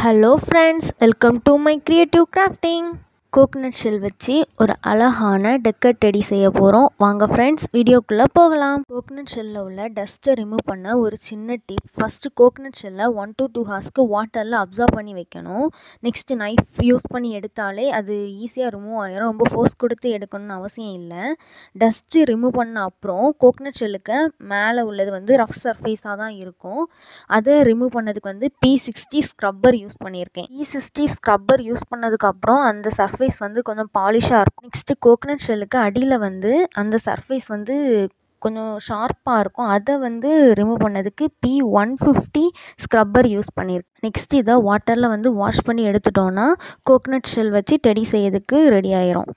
hello friends welcome to my creative crafting coconut shell வச்சு ஒரு அழகான டெக்கர் டெடி செய்ய போகிறோம் வாங்க ஃப்ரெண்ட்ஸ் வீடியோக்குள்ளே போகலாம் கோகனட் ஷெல்லில் உள்ள டஸ்ட்டை ரிமூவ் பண்ண ஒரு சின்ன டிப் ஃபஸ்ட்டு கோகனட் ஷெல்லை ஒன் டு டூ ஹார்ஸ்க்கு வாட்டரில் அப்சர்வ் பண்ணி வைக்கணும் நெக்ஸ்ட்டு நைஃப் யூஸ் பண்ணி எடுத்தாலே அது ஈஸியாக ரிமூவ் ஆகிரும் ரொம்ப ஃபோர்ஸ் கொடுத்து எடுக்கணும்னு அவசியம் இல்லை டஸ்ட்டு ரிமூவ் பண்ண அப்புறம் கோகனட் ஷெல்லுக்கு மேலே உள்ளது வந்து ரஃப் சர்ஃபேஸாக தான் இருக்கும் அதை ரிமூவ் பண்ணதுக்கு வந்து பி சிக்ஸ்டி ஸ்க்ரப்பர் யூஸ் பண்ணியிருக்கேன் பி சிக்ஸ்டி ஸ்க்ரப்பர் யூஸ் பண்ணதுக்கப்புறம் அந்த சர்ஃபேஸ் வந்து கொஞ்சம் பாலிஷாக இருக்கும் நெக்ஸ்ட்டு கோகனட் ஷெல்லுக்கு அடியில் வந்து அந்த சர்ஃபேஸ் வந்து கொஞ்சம் ஷார்ப்பாக இருக்கும் அதை வந்து ரிமூவ் பண்ணதுக்கு P one fifty scrubber use பண்ணியிருக்கேன் நெக்ஸ்ட் இதை வாட்டரில் வந்து வாஷ் பண்ணி எடுத்துட்டோன்னா கோகனட் ஷெல் வச்சு டெடி செய்யறதுக்கு ரெடி ஆயிரும்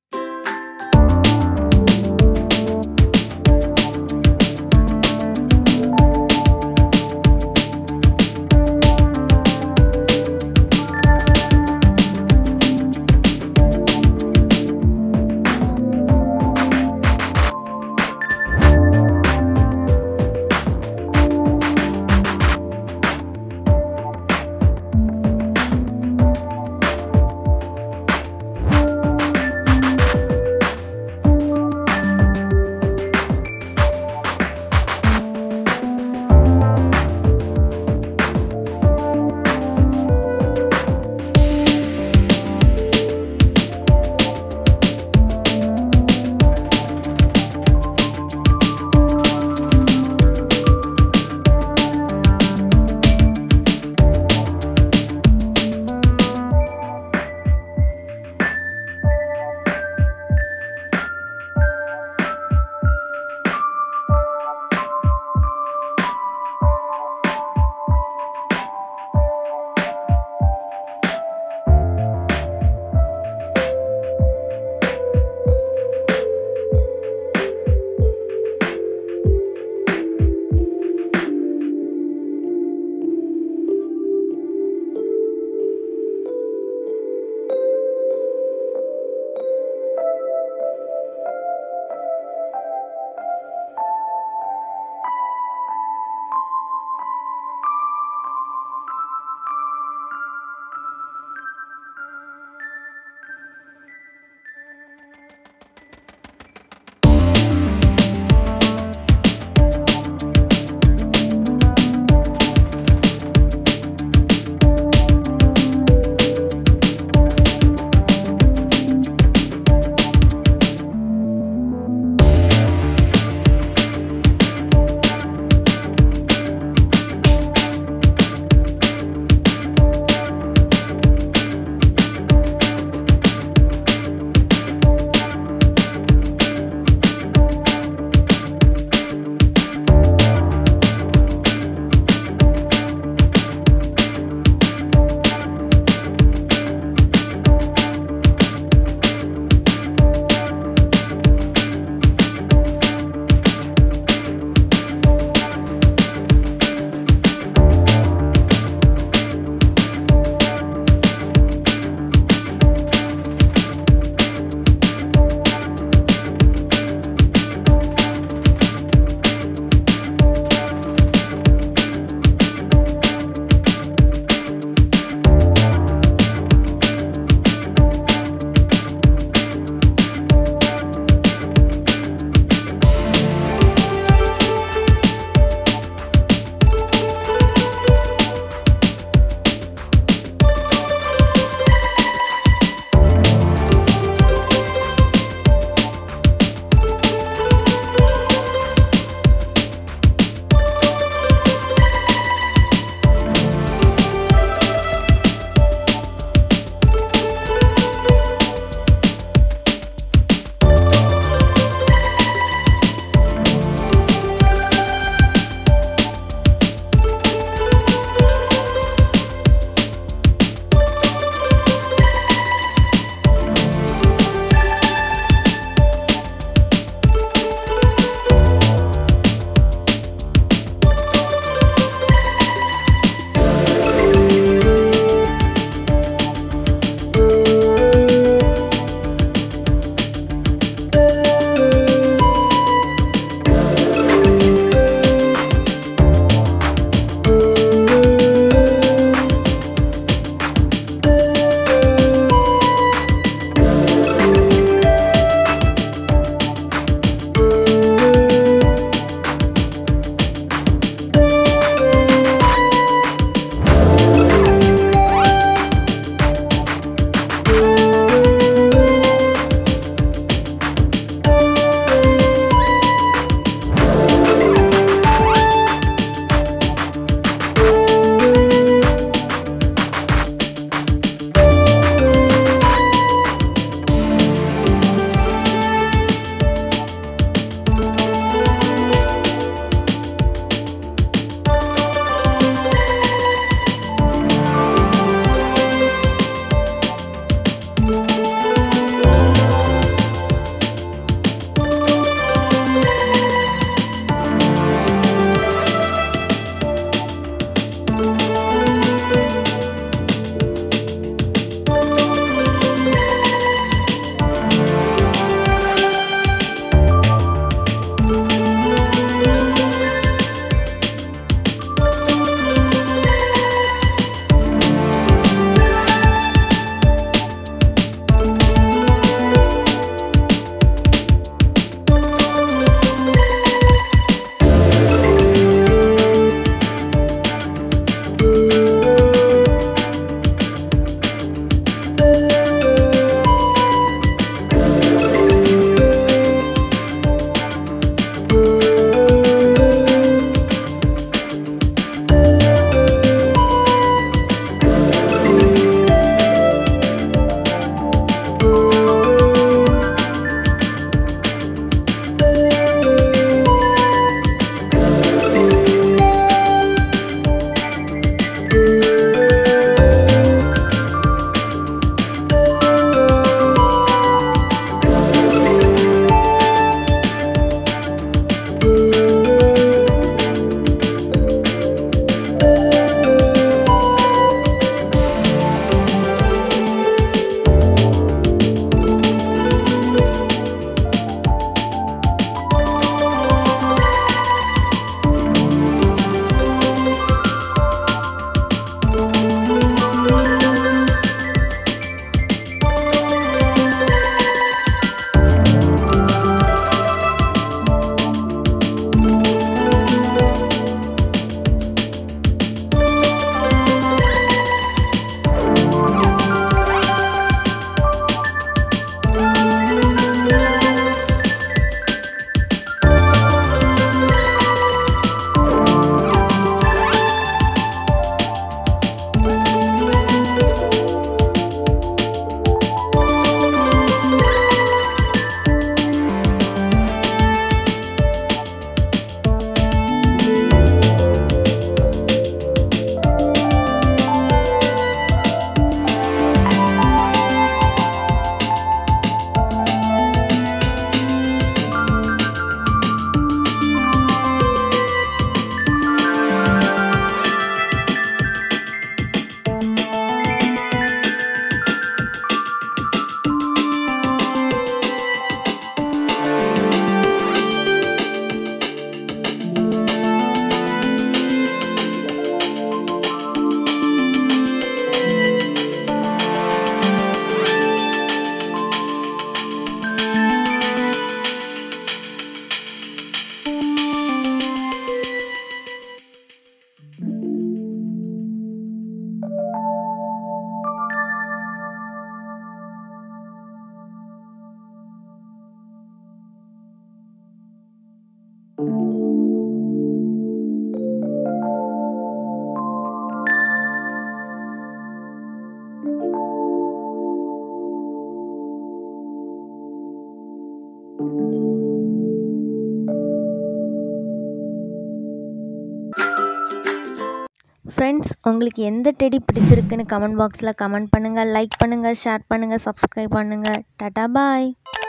ஃப்ரெண்ட்ஸ் உங்களுக்கு எந்த டெடி பிடிச்சிருக்குன்னு கமெண்ட் பாக்ஸில் கமெண்ட் பண்ணுங்கள் லைக் பண்ணுங்கள் ஷேர் பண்ணுங்கள் சப்ஸ்கிரைப் பண்ணுங்கள் டாட்டா பாய்